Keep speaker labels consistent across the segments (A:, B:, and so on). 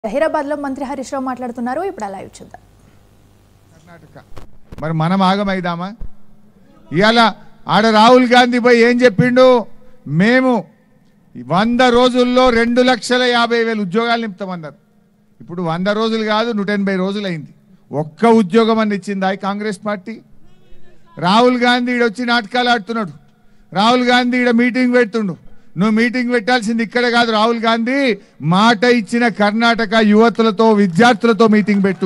A: హైదరాబాద్ లో మంత్రి హరీష్ రావు మాట్లాడుతున్నారు ఇప్పుడు అలా చూద్దాం
B: కర్ణాటక మరి మనం ఆగమైదామా ఇవాళ ఆడ రాహుల్ గాంధీ పోయి ఏం చెప్పిండు మేము వంద రోజుల్లో రెండు లక్షల యాభై వేల ఉద్యోగాలు నింపుతామన్నారు ఇప్పుడు వంద రోజులు కాదు నూట ఎనభై రోజులు అయింది ఒక్క ఉద్యోగం అని ఇచ్చిందా ఈ కాంగ్రెస్ పార్టీ రాహుల్ గాంధీ ఈడ వచ్చి నాటకాలు ఆడుతున్నాడు రాహుల్ గాంధీ ఈడ మీటింగ్ పెడుతుండు నువ్వు మీటింగ్ పెట్టాల్సింది ఇక్కడ కాదు రాహుల్ గాంధీ మాట ఇచ్చిన కర్ణాటక యువతులతో విద్యార్థులతో మీటింగ్ పెట్టు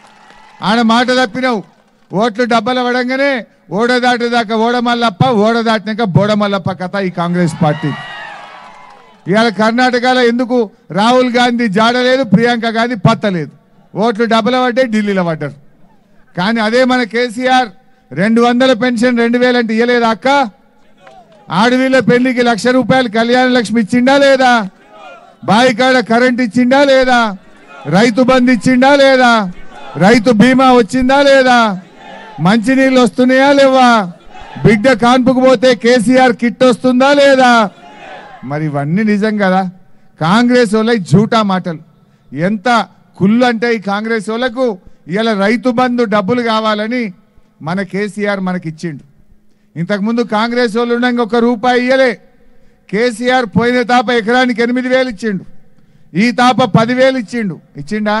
B: ఆడ మాట తప్పినావు ఓట్లు డబ్బల పడంగానే ఓడ దాటేదాకా ఓడమల్లప్ప ఓడ దాటినాక బోడమల్లప్ప కథ ఈ కాంగ్రెస్ పార్టీ ఇవాళ కర్ణాటకలో ఎందుకు రాహుల్ గాంధీ జాడలేదు ప్రియాంక గాంధీ పత్తలేదు ఓట్లు డబ్బల పడ్డాయి ఢిల్లీలో పడ్డారు కానీ అదే మన కేసీఆర్ రెండు వందల పెన్షన్ రెండు వేలు అంటే ఇయ్యలేదా అక్క ఆడవీళ్ళ పెళ్లికి లక్ష రూపాయలు కళ్యాణ లక్ష్మి ఇచ్చిండా లేదా బాయికాడ కరెంట్ ఇచ్చిండా లేదా రైతు బంధు ఇచ్చిండా లేదా రైతు బీమా వచ్చిందా లేదా మంచినీళ్ళు వస్తున్నాయా లేవా బిడ్డ కాన్పుకు పోతే కేసీఆర్ కిట్ వస్తుందా లేదా మరి ఇవన్నీ నిజం కదా కాంగ్రెస్ వాళ్ళకి జూటా మాటలు ఎంత కుళ్ళు అంటే ఈ కాంగ్రెస్ వాళ్ళకు ఇలా రైతు బంధు డబ్బులు కావాలని మన కేసీఆర్ మనకి ఇచ్చిండు ఇంతకుముందు కాంగ్రెస్ వాళ్ళు ఉండగా ఒక రూపాయి ఇయ్యలే కేసీఆర్ పోయిన తాప ఎకరానికి ఎనిమిది వేలు ఇచ్చిండు ఈ తాప పదివేలు ఇచ్చిండు ఇచ్చిండా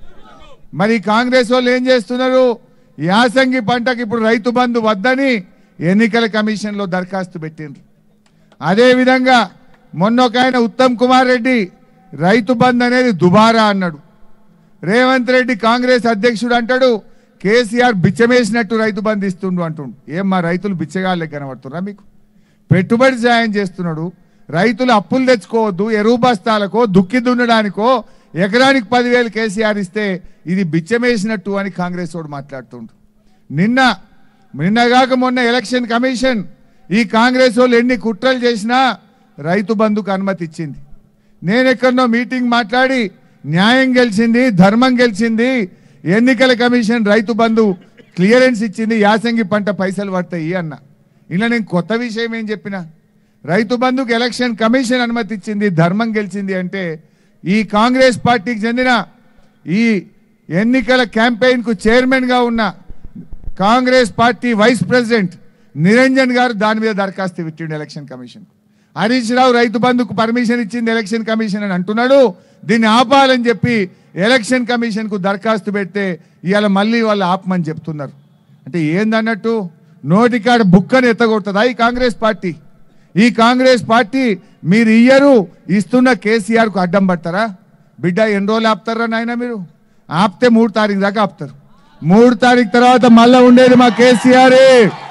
B: మరి కాంగ్రెస్ వాళ్ళు ఏం చేస్తున్నారు యాసంగి పంటకి ఇప్పుడు రైతు బంధు వద్దని ఎన్నికల కమిషన్లో దరఖాస్తు పెట్టిండ్రు అదేవిధంగా మొన్న ఒక ఆయన ఉత్తమ్ కుమార్ రెడ్డి రైతు బంధు అనేది దుబారా అన్నాడు రేవంత్ రెడ్డి కాంగ్రెస్ అధ్యక్షుడు అంటాడు కేసీఆర్ బిచ్చమేసినట్టు రైతు బంధు ఇస్తుండు అంటుండు ఏం మా రైతులు బిచ్చగాళ్ళే కనబడుతున్నా మీకు పెట్టుబడి సాయం చేస్తున్నాడు రైతులు అప్పులు తెచ్చుకోవద్దు ఎరువు బస్తాలకో దుక్కి దున్నడానికో ఎకరానికి పదివేలు కేసీఆర్ ఇస్తే ఇది బిచ్చమేసినట్టు అని కాంగ్రెస్ వాడు మాట్లాడుతుండు నిన్న నిన్నగాక మొన్న ఎలక్షన్ కమిషన్ ఈ కాంగ్రెస్ వాళ్ళు ఎన్ని కుట్రలు చేసినా రైతు బంధుకు అనుమతి ఇచ్చింది నేను ఎక్కడనో మీటింగ్ మాట్లాడి న్యాయం గెలిచింది ధర్మం గెలిచింది ఎన్నికల కమిషన్ రైతు బంధు క్లియరెన్స్ ఇచ్చింది యాసంగి పంట పైసలు పడతాయి అన్న ఇలా నేను కొత్త విషయం ఏం చెప్పిన రైతు బంధుకు ఎలక్షన్ కమిషన్ అనుమతి ఇచ్చింది ధర్మం గెలిచింది అంటే ఈ కాంగ్రెస్ పార్టీకి చెందిన ఈ ఎన్నికల క్యాంపెయిన్ కు చైర్మన్ గా ఉన్న Congress party vice president Niranjan గారు దాని మీద దరఖాస్తు పెట్టిండు ఎలక్షన్ కమిషన్ హరీష్ రావు రైతు బంధుకు పర్మిషన్ ఇచ్చింది ఎలక్షన్ కమిషన్ అని అంటున్నాడు దీన్ని ఆపాలని చెప్పి ఎలక్షన్ కమిషన్ కు దరఖాస్తు పెడితే ఇవాళ మళ్ళీ వాళ్ళు ఆపమని చెప్తున్నారు అంటే ఏందన్నట్టు నోటికాడ బుక్కని ఎత్తగొడుతుందా ఈ కాంగ్రెస్ పార్టీ ఈ కాంగ్రెస్ పార్టీ మీరు ఇయ్యరు ఇస్తున్న కేసీఆర్ కు అడ్డం పడతారా బిడ్డ ఎన్ని రోజులు ఆపుతారా నాయన మీరు ఆపితే మూడు తారీఖు దాకా ఆపుతారు మూడు తారీఖు తర్వాత మళ్ళా ఉండేది మా కేసీఆర్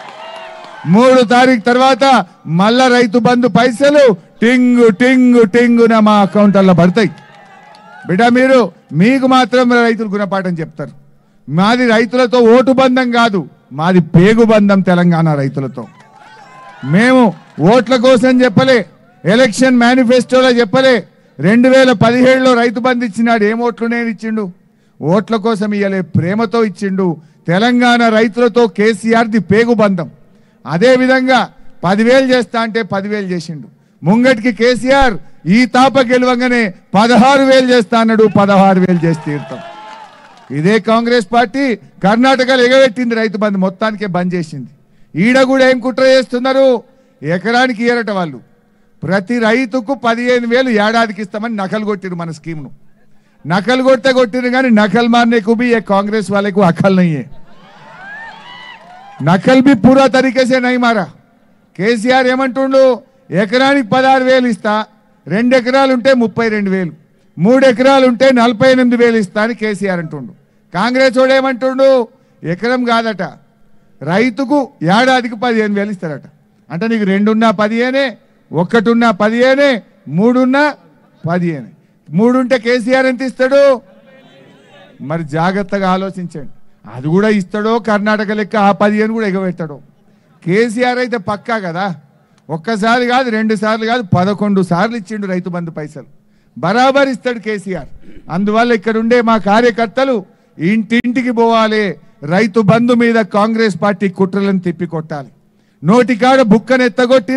B: మూడు తారీఖు తర్వాత మళ్ళా రైతు బంధు పైసలు టింగు టింగు టింగున మా అకౌంట్లలో పడతాయి బిడ్డ మీరు మీకు మాత్రం రైతులు గుణపాఠం చెప్తారు మాది రైతులతో ఓటు బంధం కాదు మాది పేగు బంధం తెలంగాణ రైతులతో మేము ఓట్ల కోసం చెప్పలే ఎలక్షన్ మేనిఫెస్టోలో చెప్పలే రెండు వేల పదిహేడులో రైతు బంధు ఇచ్చినాడు ఏం ఓట్లు నేను ఇచ్చిండు ఓట్ల కోసం ఇయ్యలే ప్రేమతో ఇచ్చిండు తెలంగాణ రైతులతో కేసీఆర్ది పేగు బంధం అదే విధంగా పదివేలు చేస్తా అంటే పదివేలు చేసిండు ముంగటికి కేసీఆర్ ఈ తాప గెలవంగానే పదహారు వేలు చేస్తా అన్నాడు పదహారు వేలు చేసి తీరుతాం ఇదే కాంగ్రెస్ పార్టీ కర్ణాటకలో ఎగబెట్టింది రైతు బంధు మొత్తానికే బంద్ చేసింది ఈడ కూడా ఏం కుట్ర చేస్తున్నారు ఎకరానికి ఇయరట వాళ్ళు ప్రతి రైతుకు పదిహేను వేలు ఏడాదికి ఇస్తామని నకలు కొట్టిరు మన స్కీమ్ను నకలు కొడితే కొట్టిరు కానీ నకల్ మారనే కు भी ये कांग्रेस वाले को अकल नहीं है నకల్ బి పూరా తరీకేసే నై మారా కేసీఆర్ ఏమంటుండు ఎకరానికి పదహారు వేలు ఇస్తా రెండు ఎకరాలు ఉంటే ముప్పై రెండు వేలు మూడు ఎకరాలు ఉంటే నలభై ఎనిమిది వేలు ఇస్తా అని కేసీఆర్ అంటుండు కాంగ్రెస్ వాడు ఏమంటుండు ఎకరం కాదట రైతుకు ఏడాదికి పదిహేను వేలు ఇస్తారట అంటే నీకు రెండున్నా పదిహేనే ఒక్కటున్నా పదిహేనే మూడున్నా పదిహేనే మూడుంటే కేసీఆర్ ఎంత ఇస్తాడు మరి జాగ్రత్తగా ఆలోచించండి అది కూడా ఇస్తాడో కర్ణాటక లెక్క ఆ పదిహేను కూడా ఎగబెట్టాడో కేసీఆర్ అయితే పక్కా కదా ఒక్కసారి కాదు రెండు సార్లు కాదు పదకొండు సార్లు ఇచ్చిండు రైతు బంధు పైసలు బరాబర్ ఇస్తాడు కేసీఆర్ అందువల్ల ఇక్కడ ఉండే మా కార్యకర్తలు ఇంటింటికి పోవాలి రైతు బంధు మీద కాంగ్రెస్ పార్టీ కుట్రలను తిప్పి కొట్టాలి నోటికాడ బుక్కనెత్తగొట్టిన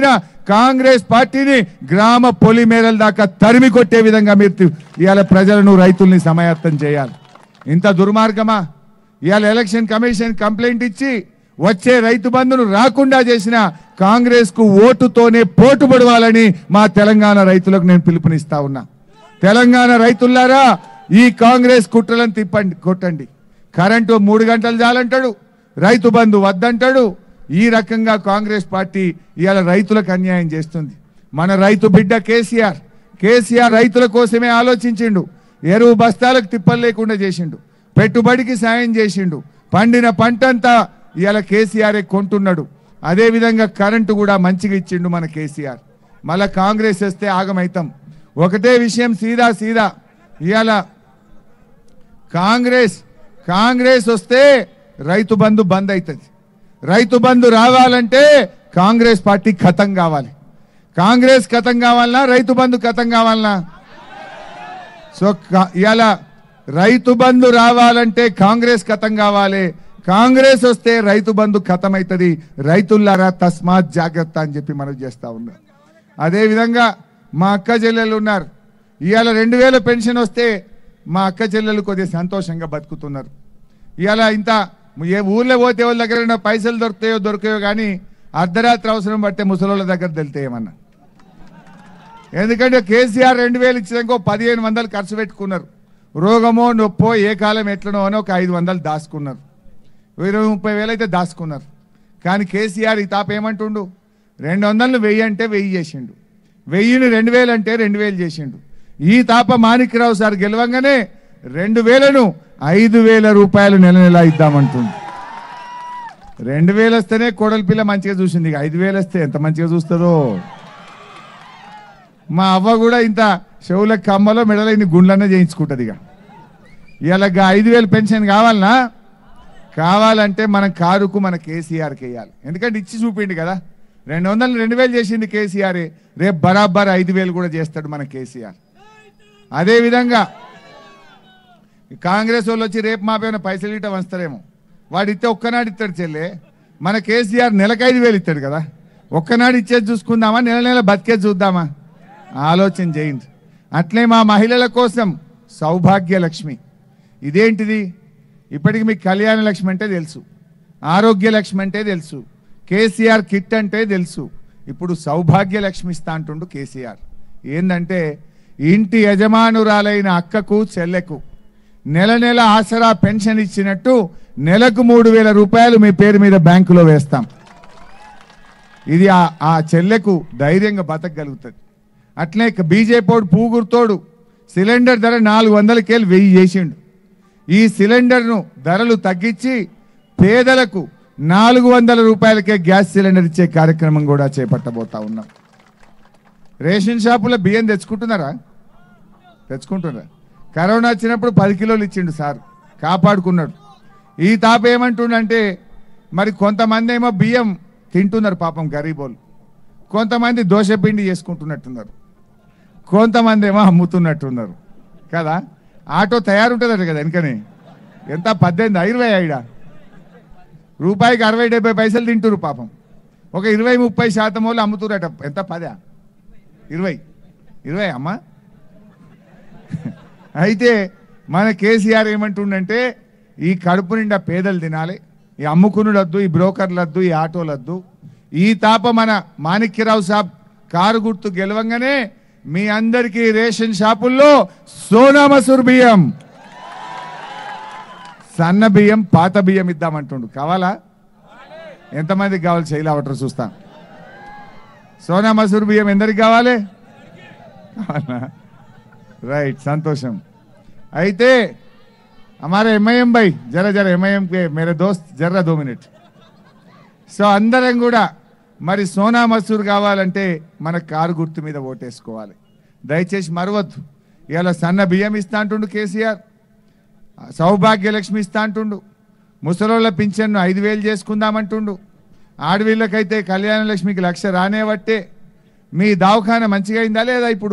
B: కాంగ్రెస్ పార్టీని గ్రామ పొలిమేరల దాకా తరిమి కొట్టే విధంగా మీరు తి- ఇవాళ ప్రజలను రైతుల్ని సమాయత్తం చేయాలి ఇంత దుర్మార్గమా ఇవాళ ఎలక్షన్ కమిషన్ కంప్లైంట్ ఇచ్చి వచ్చే రైతు బంధును రాకుండా చేసిన కాంగ్రెస్ కు ఓటుతోనే పోటు పడవాలని మా తెలంగాణ రైతులకు నేను పిలుపునిస్తా ఉన్నా తెలంగాణ రైతులారా ఈ కాంగ్రెస్ కుట్రలను తిప్పండి కొట్టండి కరెంటు మూడు గంటలు చాలంటాడు రైతు బంధు వద్దంటాడు ఈ రకంగా కాంగ్రెస్ పార్టీ ఇవాళ రైతులకు అన్యాయం చేస్తుంది మన రైతు బిడ్డ కేసీఆర్ కేసీఆర్ రైతుల కోసమే ఆలోచించిండు ఎరువు బస్తాలకు తిప్పలు లేకుండా చేసిండు పెట్టుబడికి సాయం చేసిండు పండిన పంటంతా ఇవాళ కేసీఆరే కొంటున్నాడు అదేవిధంగా కరెంటు కూడా మంచిగా ఇచ్చిండు మన కేసీఆర్ మళ్ళా కాంగ్రెస్ వస్తే ఆగమైతాం ఒకటే విషయం సీదా సీదా ఇవాళ కాంగ్రెస్ కాంగ్రెస్ వస్తే రైతు బంధు బంద్ అవుతుంది రైతు బంధు రావాలంటే కాంగ్రెస్ పార్టీ ఖతం కావాలి కాంగ్రెస్ ఖతం కావాలన్నా రైతు బంధు ఖతం కావాలన్నా సో కా- ఇవాళ రైతు బంధు రావాలంటే కాంగ్రెస్ ఖతం కావాలి కాంగ్రెస్ వస్తే రైతు బంధు ఖతం అవుతుంది రైతులారా తస్మాత్ జాగ్రత్త అని చెప్పి మనం చేస్తా ఉన్నాం అదే విధంగా మా అక్క చెల్లెలు ఉన్నారు ఇవాళ రెండు వేల పెన్షన్ వస్తే మా అక్క చెల్లెలు కొద్దిగా సంతోషంగా బతుకుతున్నారు ఇవాళ ఇంత ఏ ఊర్లో పోతే వాళ్ళ దగ్గర ఉన్న పైసలు దొరుకుతాయో దొరికాయో కానీ అర్ధరాత్రి అవసరం పడితే ముసలోళ్ళ దగ్గర తెలితే ఏమన్నా ఎందుకంటే కేసీఆర్ రెండు వేలు ఇచ్చినాక ఓ పదిహేను వందలు ఖర్చు పెట్టుకున్నారు రోగమో నొప్పో ఏ కాలం ఎట్లనో అని ఒక ఐదు వందలు దాచుకున్నారు ఇరవై ముప్పై వేలు అయితే దాచుకున్నారు కానీ కేసీఆర్ ఈ తాప ఏమంటుండు రెండు వందలు వెయ్యి అంటే వెయ్యి చేసిండు వెయ్యిని రెండు వేలు అంటే రెండు వేలు చేసిండు ఈ తాప మాణిక్యరావు సార్ గెలవంగానే రెండు వేలను ఐదు వేల రూపాయలు నెల నెల ఇద్దామంటుండు రెండు వేలు వస్తేనే కోడలి పిల్ల మంచిగా చూసింది ఇక ఐదు వేలు వస్తే ఎంత మంచిగా చూస్తుందో మా అవ్వ కూడా ఇంత చెవుల కమ్మలో మెడలో ఇన్ని గుండ్లన్నా చేయించుకుంటుంది ఇక ఇవాళ గా ఐదు వేలు పెన్షన్ కావాలనా కావాలంటే మన కారుకు మన కేసీఆర్కి వేయాలి ఎందుకంటే ఇచ్చి చూపిండి కదా రెండు వందలు రెండు వేలు చేసింది కేసీఆర్ రేపు బరాబర్ ఐదు వేలు కూడా చేస్తాడు మన కేసీఆర్ అదేవిధంగా కాంగ్రెస్ వాళ్ళు వచ్చి రేపు మాపేమైనా పైసలు ఇట్ట వంచుతారేమో వాడు ఇస్తే ఒక్కనాడు ఇస్తాడు చెల్లె మన కేసీఆర్ నెలకు ఐదు వేలు ఇస్తాడు కదా ఒక్కనాడు ఇచ్చేది చూసుకుందామా నెల నెల బతికేది చూద్దామా ఆలోచన చేయండి అట్లే మా మహిళల కోసం సౌభాగ్య లక్ష్మి ఇదేంటిది ఇప్పటికి మీకు కళ్యాణ లక్ష్మి అంటే తెలుసు ఆరోగ్య లక్ష్మి అంటే తెలుసు కేసీఆర్ కిట్ అంటే తెలుసు ఇప్పుడు సౌభాగ్య లక్ష్మి ఇస్తా అంటుండు కేసీఆర్ ఏందంటే ఇంటి యజమానురాలైన అక్కకు చెల్లెకు నెల నెల ఆసరా పెన్షన్ ఇచ్చినట్టు నెలకు మూడు వేల రూపాయలు మీ పేరు మీద బ్యాంకులో వేస్తాం ఇది ఆ- ఆ చెల్లెకు ధైర్యంగా బతకగలుగుతుంది అట్లే బీజేపీ పూగురుతోడు సిలిండర్ ధర నాలుగు వందలకేళ్ళు వెయ్యి చేసిండు ఈ సిలిండర్ను ధరలు తగ్గించి పేదలకు నాలుగు వందల రూపాయలకే గ్యాస్ సిలిండర్ ఇచ్చే కార్యక్రమం కూడా చేపట్టబోతా ఉన్నాం రేషన్ షాపులో బియ్యం తెచ్చుకుంటున్నారా తెచ్చుకుంటున్నారా కరోనా వచ్చినప్పుడు పది కిలోలు ఇచ్చిండు సార్ కాపాడుకున్నాడు ఈ తాప ఏమంటుండంటే మరి కొంతమంది ఏమో బియ్యం తింటున్నారు పాపం గరీబోళ్ళు కొంతమంది దోశ పిండి చేసుకుంటున్నట్టున్నారు కొంతమంది ఏమో అమ్ముతున్నట్టున్నారు కదా ఆటో తయారుంటుందట కదా వెనుకనే ఎంత పద్దెనిమిది ఇరవై ఐడా రూపాయికి అరవై డెబ్బై పైసలు తింటురు పాపం ఒక ఇరవై ముప్పై శాతం వాళ్ళు అమ్ముతురట ఎంత పదా ఇరవై ఇరవై అమ్మా అయితే మన కేసీఆర్ ఏమంటుండంటే ఈ కడుపు నిండా పేదలు తినాలి ఈ అమ్ముకునుడద్దు ఈ బ్రోకర్లద్దు ఈ ఆటోలద్దు ఈ తాప మన మాణిక్యరావు సాబ్ కారు గుర్తు గెలవంగానే మీ అందరికీ రేషన్ షాపుల్లో సోనా మసూర్ బియ్యం సన్న బియ్యం పాత బియ్యం ఇద్దామంటుండు కావాలా ఎంతమందికి కావాలి శైలి అవటర్ చూస్తా సోనా మసూర్ బియ్యం ఎందరికి కావాలి కావాలా రైట్ సంతోషం అయితే हमारे ఎంఐఎం భాయ్ జర జర ఎంఐఎం కే మేరే దోస్త్ జర్రా దో మినిట్ సో అందరం కూడా మరి సోనా మసూర్ కావాలంటే మన కారు గుర్తు మీద ఓటేసుకోవాలి దయచేసి మరవద్దు ఇవాళ సన్న బియ్యం ఇస్తా అంటుండు కేసీఆర్ సౌభాగ్య లక్ష్మి ఇస్తా అంటుండు ముసలోళ్ళ పింఛన్ను ఐదు వేలు చేసుకుందామంటుండు ఆడవీళ్ళకైతే కళ్యాణ లక్ష్మికి లక్ష రానేవట్టే మీ దవాఖాన మంచిగా అయిందా లేదా ఇప్పుడు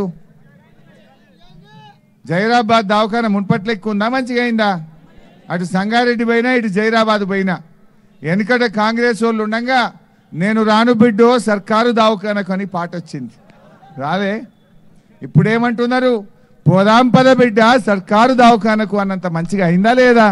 B: జైరాబాద్ దవాఖాన మున్పట్ల ఎక్కువ ఉందా మంచిగా అయిందా అటు సంగారెడ్డి పోయినా ఇటు జైరాబాద్ పోయినా వెనుకట కాంగ్రెస్ వాళ్ళు ఉండగా నేను రాను బిడ్డో సర్కారు దావకానకు అని పాట వచ్చింది రాలే ఇప్పుడు ఏమంటున్నారు పోదాం పద బిడ్డ సర్కారు దావకానకు అన్నంత మంచిగా అయిందా లేదా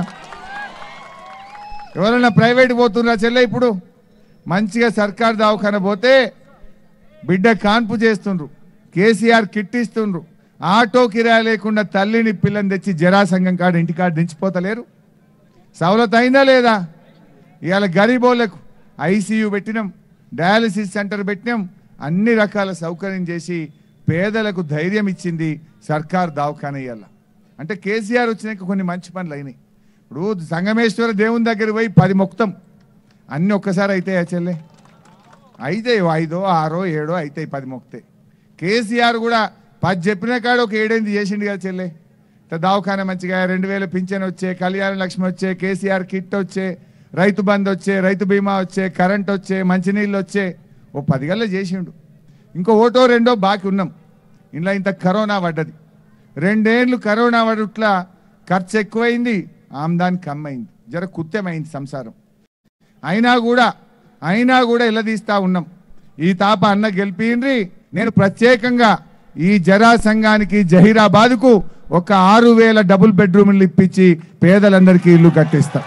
B: ఎవరైనా ప్రైవేట్ పోతున్నారా చెల్లె ఇప్పుడు మంచిగా సర్కారు దవాఖాన పోతే బిడ్డ కాన్పు చేస్తుండ్రు కేసీఆర్ కిట్ ఇస్తుండ్రు ఆటో కిరాయి లేకుండా తల్లిని పిల్లని తెచ్చి జరాసంఘం కాడ ఇంటికాడ దించిపోతలేరు సవలత్ అయిందా లేదా ఇవాళ గరీబోళ్లకు ఐసీయూ పెట్టినాం డయాలసిస్ సెంటర్ పెట్టినాం అన్ని రకాల సౌకర్యం చేసి పేదలకు ధైర్యం ఇచ్చింది సర్కార్ దవాఖాన ఇవాళ అంటే కేసీఆర్ వచ్చినాక కొన్ని మంచి పనులు అయినాయి ఇప్పుడు సంగమేశ్వర దేవుని దగ్గర పోయి పది మొక్తం అన్ని ఒక్కసారి అవుతాయా చెల్లె అయితే ఐదో ఆరో ఏడో అవుతాయి పది మొక్తే కేసీఆర్ కూడా పది చెప్పిన కాడ ఒక ఏడెనిమిది చేసిండు కదా చెల్లె ఇట్లా దవాఖాన మంచిగా రెండు వేల పింఛన్ వచ్చే కళ్యాణ లక్ష్మి వచ్చే కేసీఆర్ కిట్ వచ్చే రైతు బంద్ వచ్చే రైతు బీమా వచ్చే కరెంట్ వచ్చే మంచినీళ్ళు వచ్చే ఓ పది గల్ల చేసిండు ఇంకో ఓటో రెండో బాకీ ఉన్నాం ఇంట్లో ఇంత కరోనా పడ్డది రెండేళ్ళు కరోనా పడుట్ల ఖర్చు ఎక్కువైంది ఆమ్దాన్ కమ్మైంది జర కుత్తెమైంది సంసారం అయినా కూడా అయినా కూడా ఎల్లదీస్తా ఉన్నాం ఈ తాప అన్న గెలిపిండ్రి నేను ప్రత్యేకంగా ఈ జరా సంఘానికి జహీరాబాద్కు ఒక ఆరు వేల డబుల్ బెడ్రూమ్లు ఇప్పించి పేదలందరికీ ఇల్లు కట్టిస్తా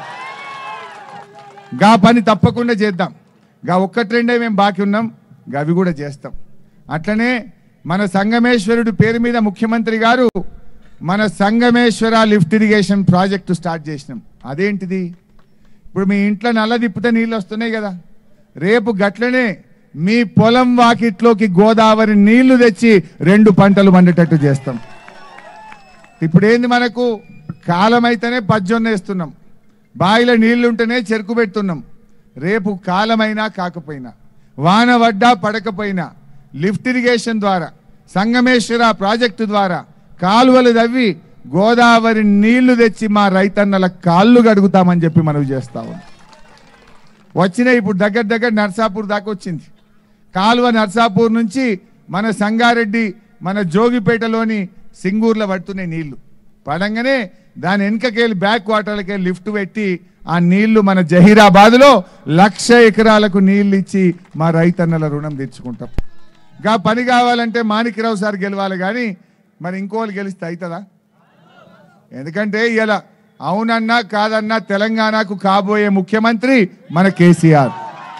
B: గా పని తప్పకుండా చేద్దాం గా ఒక్కటి రెండే మేము బాకీ ఉన్నాం గా అవి కూడా చేస్తాం అట్లనే మన సంగమేశ్వరుడు పేరు మీద ముఖ్యమంత్రి గారు మన Sangameshwara lift irrigation project start చేసినాం అదేంటిది ఇప్పుడు మీ ఇంట్లో నల్ల తిప్పితే నీళ్ళు వస్తున్నాయి కదా రేపు గట్లనే మీ పొలం వాకిట్లోకి గోదావరి నీళ్లు తెచ్చి రెండు పంటలు పండేటట్టు చేస్తాం ఇప్పుడు ఏంది మనకు కాలం అయితేనే పజ్జొన్న వేస్తున్నాం బావిలో నీళ్లు ఉంటేనే చెరుకు పెడుతున్నాం రేపు కాలమైనా కాకపోయినా వాన పడ్డా పడకపోయినా లిఫ్ట్ ఇరిగేషన్ ద్వారా సంగమేశ్వర ప్రాజెక్టు ద్వారా కాలువలు తవ్వి గోదావరి నీళ్లు తెచ్చి మా రైతన్నల కాళ్ళు గడుగుతామని చెప్పి మనవి చేస్తా ఉన్నాం వచ్చిన ఇప్పుడు దగ్గర దగ్గర నర్సాపూర్ దాకా వచ్చింది కాలువ నర్సాపూర్ నుంచి మన సంగారెడ్డి మన జోగిపేటలోని సింగూర్లో పడుతున్నాయి నీళ్లు పడంగానే దాని వెనుకకెళ్ళి బ్యాక్ వాటర్లకి లిఫ్ట్ పెట్టి ఆ నీళ్లు మన జహీరాబాద్లో లక్ష ఎకరాలకు నీళ్లు ఇచ్చి మా రైతన్నల రుణం తెచ్చుకుంటాం గా పని కావాలంటే మాణిక్యరావు సార్ గెలవాలి కానీ మరి ఇంకోళ్ళు గెలిస్తే అవుతుందా ఎందుకంటే ఇలా అవునన్నా కాదన్నా తెలంగాణకు కాబోయే ముఖ్యమంత్రి మన కేసీఆర్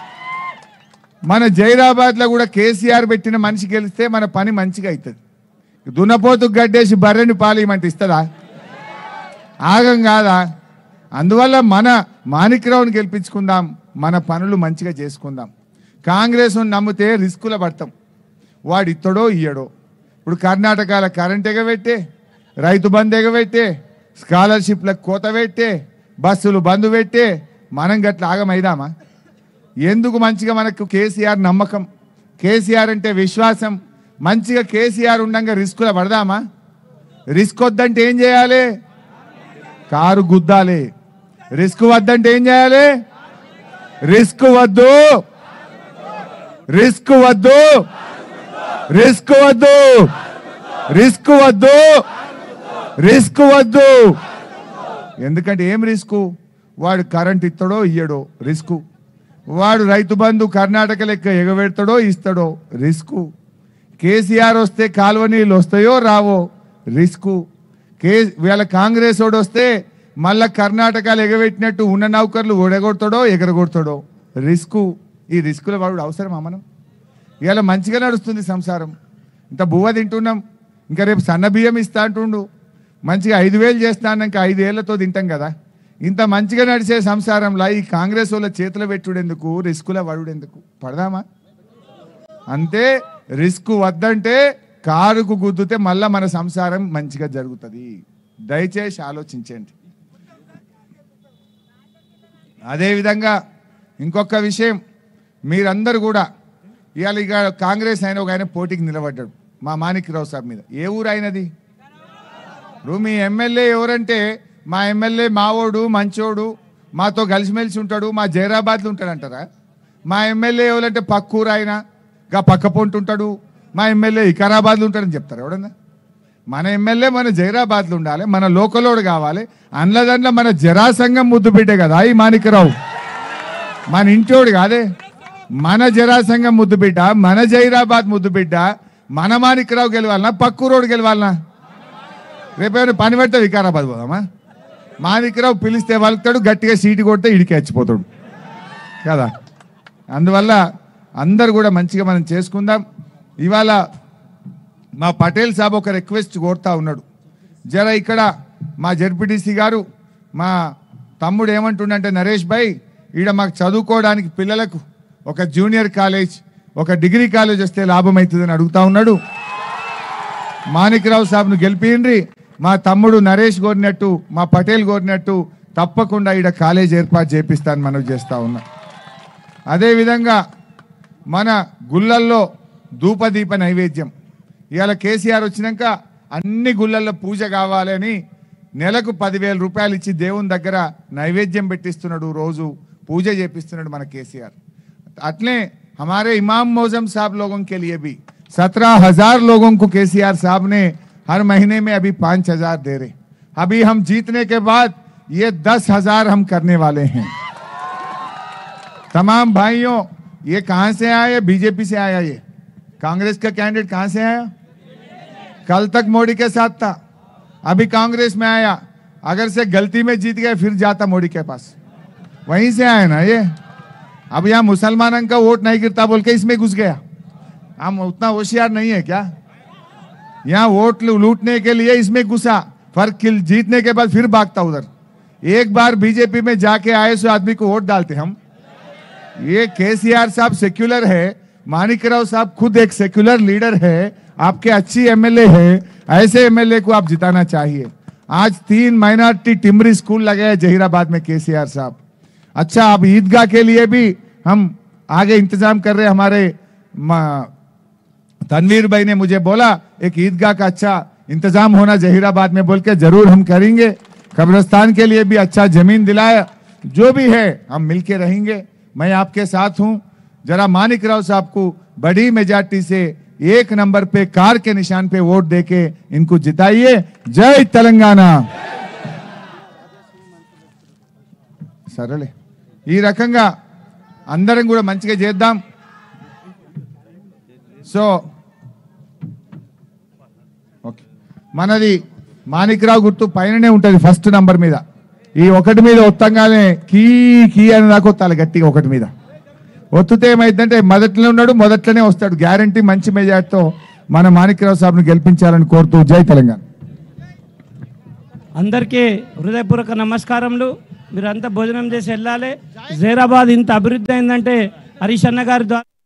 B: మన జైరాబాద్ లో కూడా కేసీఆర్ పెట్టిన మనిషి గెలిస్తే మన పని మంచిగా అవుతుంది దున్నపోతు గడ్డేసి బర్రెని పాలేయమంటే ఇస్తుందా ఆగం కాదా అందువల్ల మన మాణిక్రావుని గెలిపించుకుందాం మన పనులు మంచిగా చేసుకుందాం కాంగ్రెస్ నమ్మితే రిస్కుల పడతాం వాడు ఇత్తడో ఇయ్యడో ఇప్పుడు కర్ణాటకలో కరెంట్ ఎగబెట్టే రైతు బంద్ ఎగబెట్టే స్కాలర్షిప్లకు కోత పెట్టే బస్సులు బంద్ పెట్టే మనం గట్ల ఆగమైదామా ఎందుకు మంచిగా మనకు కేసీఆర్ నమ్మకం కేసీఆర్ అంటే విశ్వాసం మంచిగా కేసీఆర్ ఉండంగా రిస్కులో పడదామా రిస్క్ వద్దంటే ఏం చేయాలి కారు గుద్దాలి రిస్క్ వద్దంటే ఏం చేయాలి రిస్క్ వద్దు రిస్క్ వద్దు రిస్క్ వద్దు రిస్క్ వద్దు రిస్క్ వద్దు ఎందుకంటే ఏం రిస్క్ వాడు కరెంట్ ఇస్తాడో ఇయ్యడో రిస్క్ వాడు రైతు బంధు కర్ణాటక లెక్క ఎగబెడతాడో ఇస్తాడో రిస్క్ కేసీఆర్ వస్తే కాలువ నీళ్ళు వస్తాయో రావో రిస్క్ కే వీళ్ళ కాంగ్రెస్ వాడు వస్తే మళ్ళా కర్ణాటకలో ఎగబెట్టినట్టు ఉన్న నౌకర్లు ఒడగొడతాడో ఎగరగొడతాడో రిస్క్ ఈ రిస్కుల వాడు అవసరమా మనం ఇవాళ మంచిగా నడుస్తుంది సంసారం ఇంత బువ్వ తింటున్నాం ఇంకా రేపు సన్న బియ్యం ఇస్తా అంటుండు మంచిగా ఐదు వేలు చేస్తా అన్నాక ఐదేళ్లతో తింటాం కదా ఇంత మంచిగా నడిచే సంసారంలో ఈ కాంగ్రెస్ వాళ్ళ చేతులు పెట్టుడెందుకు రిస్కుల పడుడెందుకు పడదామా అంతే రిస్క్ వద్దంటే కారుకు గుద్దుతే మళ్ళా మన సంసారం మంచిగా జరుగుతుంది దయచేసి ఆలోచించండి అదేవిధంగా ఇంకొక విషయం మీరందరూ కూడా ఇవాళ ఇక కాంగ్రెస్ ఆయన ఒక ఆయన పోటీకి నిలబడ్డాడు మా మాణిక్యరావు సార్ మీద ఏ ఊరు అయినది ఇప్పుడు మీ ఎమ్మెల్యే ఎవరంటే మా ఎమ్మెల్యే మావోడు మంచోడు మాతో కలిసిమెలిసి ఉంటాడు మా జైరాబాద్లో ఉంటాడు అంటారా మా ఎమ్మెల్యే ఎవరంటే పక్కూరు ఆయన గా పక్క పొంటి ఉంటాడు మా ఎమ్మెల్యే వికారాబాద్లో ఉంటాడని చెప్తారు ఎవడన్నా మన ఎమ్మెల్యే మన జైరాబాద్లో ఉండాలి మన లోకలోడు కావాలి అందులో మన జరాసంగం ముద్దు బిడ్డే కదా ఈ మాణిక్యరావు మన ఇంటోడు కాదే మన జరాసంగం ముద్దు బిడ్డ మన జైరాబాద్ ముద్దు బిడ్డ మన మాణిక్రావు గెలవాలనా పక్కూరోడు గెలవాలనా రేపేమైనా పని పెడితే వికారాబాద్ పోదామా మాణిక్రావు పిలిస్తే వలుకుతాడు గట్టిగా సీటు కొడితే ఇడికి చచ్చిపోతాడు కదా అందువల్ల అందరు కూడా మంచిగా మనం చేసుకుందాం ఇవాళ మా పటేల్ సాబ్ ఒక రిక్వెస్ట్ కోరుతా ఉన్నాడు జర ఇక్కడ మా జడ్పీటీసీ గారు మా తమ్ముడు ఏమంటుండంటే నరేష్ భాయ్ ఈడ మాకు చదువుకోవడానికి పిల్లలకు ఒక జూనియర్ కాలేజ్ ఒక డిగ్రీ కాలేజ్ వస్తే లాభం అవుతుందని అడుగుతా ఉన్నాడు మాణిక్రావు సాబ్ను గెలిపిండ్రి మా తమ్ముడు నరేష్ కోరినట్టు మా పటేల్ కోరినట్టు తప్పకుండా ఈడ కాలేజ్ ఏర్పాటు చేపిస్తాను మనవి చేస్తా ఉన్నా అదేవిధంగా మన గుళ్ళల్లో ధూపదీప నైవేద్యం ఇవాళ కేసీఆర్ వచ్చినాక అన్ని గుళ్ళల్లో పూజ కావాలని నెలకు పదివేల రూపాయలు ఇచ్చి దేవుని దగ్గర నైవేద్యం పెట్టిస్తున్నాడు రోజు పూజ చేపిస్తున్నాడు మన కేసీఆర్ अटले हमारे इमाम मौजम साहब लोगों के लिए भी सत्रह हजार लोगों को केसीआर साहब ने हर महीने में अभी पांच हजार दे रहे अभी हम जीतने के बाद ये दस हजार हम करने वाले हैं तमाम भाइयों ये कहां से आया बीजेपी से आया ये कांग्रेस का कैंडिडेट कहां से आया कल तक मोदी के साथ था अभी कांग्रेस में आया अगर से गलती में जीत गए फिर जाता मोदी के पास वहीं से आया ना ये अब यहाँ मुसलमानों का वोट नहीं गिरता बोल के इसमें घुस गया हम उतना होशियार नहीं है क्या यहाँ वोट लू- लूटने के लिए इसमें घुसा फर्क किल जीतने के बाद फिर भागता उधर एक बार बीजेपी में जाके आए सो आदमी को वोट डालते हम ये केसीआर साहब सेक्युलर है मानिकराव साहब खुद एक सेक्युलर लीडर है आपके अच्छी एमएलए है ऐसे एमएलए को आप जिताना चाहिए आज तीन माइनॉरिटी टिमरी स्कूल लगे हैं जहीराबाद में केसीआर साहब अच्छा अब ईदगाह के लिए भी हम आगे इंतजाम कर रहे हैं हमारे म- तनवीर भाई ने मुझे बोला एक ईदगाह का अच्छा इंतजाम होना जहीराबाद में बोल के जरूर हम करेंगे कब्रस्तान के लिए भी अच्छा जमीन दिलाया जो भी है हम मिलके रहेंगे मैं आपके साथ हूं जरा मानिक राव साहब को बड़ी मेजॉरिटी से एक नंबर पे कार के निशान पे वोट देके इनको जिताइए जय तेलंगाना సరేలే ఈ రకంగా అందరం కూడా మంచిగా చేద్దాం సో ఓకే మనది మాణిక్రావు గుర్తు పైననే ఉంటుంది ఫస్ట్ నంబర్ మీద ఈ ఒకటి మీద ఒత్తంగానే కీ కీ అని నాకు వత్తాలి గట్టిగా ఒకటి మీద ఒత్తుతే ఏమైందంటే మొదట్లో ఉన్నాడు మొదట్లోనే వస్తాడు గ్యారంటీ మంచి మెజార్టీతో మన మాణిక్రావు సాబ్ను గెలిపించాలని కోరుతూ జై తెలంగాణ
C: అందరికీ హృదయపూర్వక నమస్కారములు మీరంతా భోజనం చేసి వెళ్ళాలి జైరాబాద్ ఇంత అభివృద్ధి అయిందంటే హరీష్ అన్న గారి ద్వారా